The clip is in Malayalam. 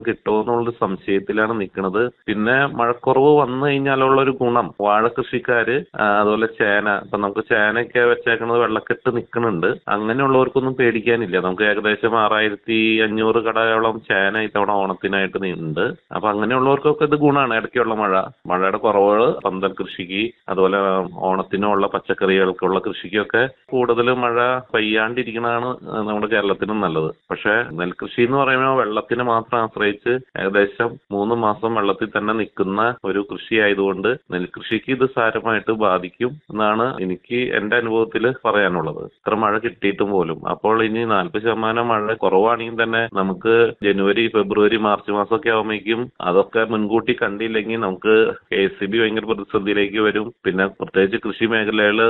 കിട്ടുമോ എന്നുള്ളൊരു സംശയത്തിലാണ് നിൽക്കുന്നത് പിന്നെ മഴക്കുറവ് വന്നു കഴിഞ്ഞാലുള്ള ഒരു ഗുണം വാഴ കൃഷിക്കാര് ആ, അതുപോലെ ചേന ഇപ്പൊ നമുക്ക് ചേനയൊക്കെ വെച്ചേക്കുന്നത് വെള്ളക്കെട്ട് നിൽക്കുന്നുണ്ട് അങ്ങനെയുള്ളവർക്കൊന്നും പേടിക്കാനില്ല നമുക്ക് ഏകദേശം ആറായിരത്തി അഞ്ഞൂറ് കടയോളം ചേന ഇത്തവണ ഓണത്തിനായിട്ട് നി- ഉണ്ട് അപ്പൊ അങ്ങനെയുള്ളവർക്കൊക്കെ ഇത് ഗുണമാണ് ഇടയ്ക്കുള്ള മഴ മഴയുടെ കുറവുകൾ പന്തൽ കൃഷിക്ക് അതുപോലെ ഓണത്തിനുള്ള പച്ചക്കറികൾക്കുള്ള കൃഷിക്കൊക്കെ കൂടുതൽ മഴ പെയ്യാണ്ടിരിക്കണതാണ് നമ്മുടെ കേരളത്തിനും നല്ലത് പക്ഷെ നെൽകൃഷി എന്ന് പറയുമ്പോൾ വെള്ളത്തിനെ മാത്രം ആശ്രയിച്ച് ഏകദേശം മൂന്ന് മാസം വെള്ളത്തിൽ തന്നെ നിൽക്കുന്ന ഒരു കൃഷി ആയതുകൊണ്ട് നെൽകൃഷിക്ക് ഇത് സാരമായിട്ട് ബാധിക്കും എന്നാണ് എനിക്ക് എന്റെ അനുഭവത്തിൽ പറയാനുള്ളത് ഇത്ര മഴ കിട്ടിയിട്ടും പോലും അപ്പോൾ ഇനി നാൽപ്പത് ശതമാനം മഴ കുറവാണെങ്കിൽ തന്നെ നമുക്ക് ജനുവരി ഫെബ്രുവരി മാർച്ച് മാസമൊക്കെ ആകുമ്പോഴേക്കും അതൊക്കെ മുൻകൂട്ടി കണ്ടില്ലെങ്കിൽ നമുക്ക് കെ എസ് സി ബി ഭയങ്കര പ്രതിസന്ധിയിലേക്ക് വരും പിന്നെ പ്രത്യേകിച്ച് കൃഷി മേഖലകൾ